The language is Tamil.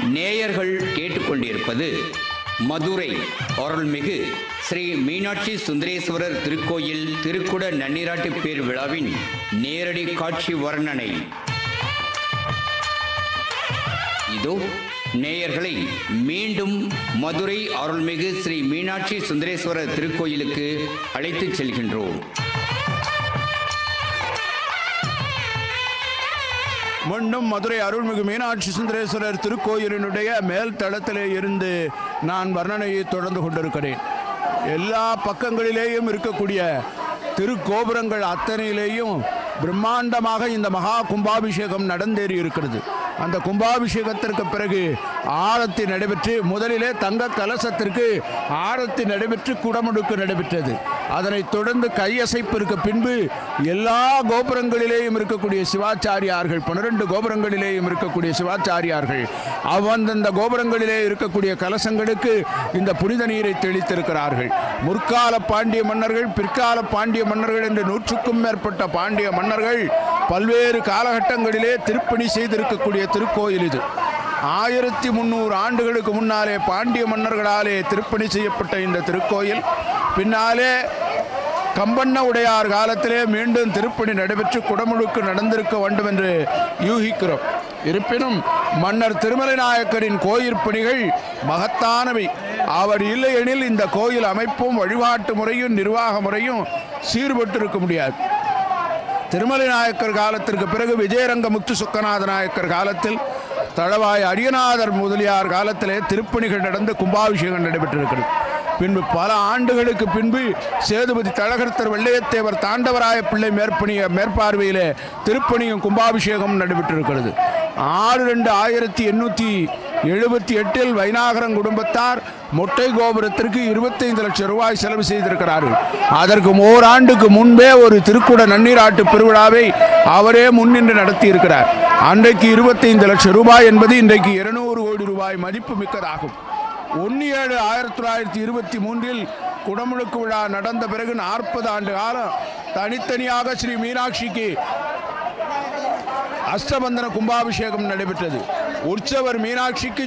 நேயர்கள் கேட்டுக்கொண்டிருப்பது மதுரை அருள்மிகு ஸ்ரீ மீனாட்சி சுந்தரேஸ்வரர் திருக்கோயில் திருக்குட நன்னீராட்டு பேர் விழாவின் நேரடி காட்சி வர்ணனை இதோ நேயர்களை மீண்டும் மதுரை அருள்மிகு ஸ்ரீ மீனாட்சி சுந்தரேஸ்வரர் திருக்கோயிலுக்கு அழைத்துச் செல்கின்றோம் மீண்டும் மதுரை அருள்மிகு மீனாட்சி சுந்தரேஸ்வரர் திருக்கோயிலினுடைய மேல் தளத்திலே இருந்து நான் வர்ணனையை தொடர்ந்து கொண்டிருக்கிறேன் எல்லா பக்கங்களிலேயும் இருக்கக்கூடிய திருக்கோபுரங்கள் அத்தனையிலேயும் பிரம்மாண்டமாக இந்த மகா கும்பாபிஷேகம் நடந்தேறி இருக்கிறது அந்த கும்பாபிஷேகத்திற்கு பிறகு ஆரத்தி நடைபெற்று முதலிலே தங்க கலசத்திற்கு ஆரத்தி நடைபெற்று குடமுடுக்கு நடைபெற்றது அதனைத் தொடர்ந்து கையசைப்பிற்கு பின்பு எல்லா கோபுரங்களிலேயும் இருக்கக்கூடிய சிவாச்சாரியார்கள் பன்னிரண்டு கோபுரங்களிலேயும் இருக்கக்கூடிய சிவாச்சாரியார்கள் அவ்வந்தந்த கோபுரங்களிலே இருக்கக்கூடிய கலசங்களுக்கு இந்த புனித நீரை தெளித்திருக்கிறார்கள் முற்கால பாண்டிய மன்னர்கள் பிற்கால பாண்டிய மன்னர்கள் என்று நூற்றுக்கும் மேற்பட்ட பாண்டிய மன்னர்கள் பல்வேறு காலகட்டங்களிலே திருப்பணி செய்திருக்கக்கூடிய திருக்கோயில் இது ஆயிரத்தி முந்நூறு ஆண்டுகளுக்கு முன்னாலே பாண்டிய மன்னர்களாலே திருப்பணி செய்யப்பட்ட இந்த திருக்கோயில் பின்னாலே கம்பண்ண உடையார் காலத்திலே மீண்டும் திருப்பணி நடைபெற்று குடமுழுக்கு நடந்திருக்க வேண்டும் என்று யூகிக்கிறோம் இருப்பினும் மன்னர் திருமலை நாயக்கரின் கோயில் பணிகள் மகத்தானவை அவர் இல்லையெனில் இந்த கோயில் அமைப்பும் வழிபாட்டு முறையும் நிர்வாக முறையும் சீர்பட்டு முடியாது திருமலை நாயக்கர் காலத்திற்கு பிறகு விஜயரங்க முத்து சுக்கநாத நாயக்கர் காலத்தில் தளவாய் அரியநாதர் முதலியார் காலத்திலே திருப்பணிகள் நடந்து கும்பாபிஷேகம் நடைபெற்றிருக்கிறது பின்பு பல ஆண்டுகளுக்கு பின்பு சேதுபதி தழகர்த்தர் வெள்ளையத்தேவர் தாண்டவராய பிள்ளை மேற்பணிய மேற்பார்வையிலே திருப்பணியும் கும்பாபிஷேகம் நடைபெற்றிருக்கிறது ஆறு ரெண்டு ஆயிரத்தி எண்ணூற்றி எழுபத்தி எட்டில் வைநாகரன் குடும்பத்தார் மொட்டை கோபுரத்திற்கு இருபத்தைந்து லட்சம் ரூபாய் செலவு செய்திருக்கிறார்கள் அதற்கு ஓராண்டுக்கு முன்பே ஒரு திருக்குட நன்னீராட்டு பெருவிழாவை அவரே முன்னின்று நடத்தி இருக்கிறார் அன்றைக்கு இருபத்தைந்து லட்சம் ரூபாய் என்பது இன்றைக்கு இருநூறு கோடி ரூபாய் மதிப்பு மிக்கதாகும் ஒன்று ஏழு ஆயிரத்தி தொள்ளாயிரத்தி இருபத்தி மூன்றில் குடமுழுக்கு விழா நடந்த பிறகு நாற்பது ஆண்டு காலம் தனித்தனியாக ஸ்ரீ மீனாட்சிக்கு அஷ்டபந்தன கும்பாபிஷேகம் நடைபெற்றது உற்சவர் மீனாட்சிக்கு